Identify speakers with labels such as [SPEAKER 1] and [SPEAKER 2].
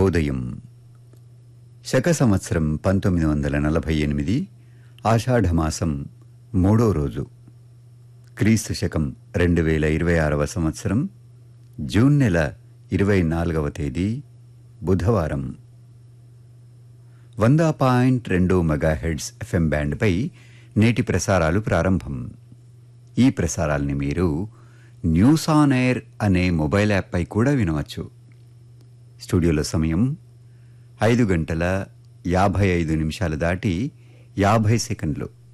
[SPEAKER 1] శుభోదయం శక సంవత్సరం పంతొమ్మిది వందల నలభై ఎనిమిది ఆషాఢమాసం మూడో రోజు క్రీస్తు శకం రెండు వేల ఇరవై ఆరవ సంవత్సరం జూన్ నెల ఇరవై నాలుగవ తేదీ బుధవారం వంద పాయింట్ రెండు మెగాహెడ్స్ ఎఫ్ఎం బ్యాండ్పై నేటి ప్రసారాలు ప్రారంభం ఈ ప్రసారాల్ని మీరు న్యూస్ ఆన్ ఎయిర్ అనే మొబైల్ యాప్పై కూడా వినవచ్చు స్టూడియోలో సమయం ఐదు గంటల యాభై ఐదు నిమిషాలు దాటి యాభై సెకండ్లు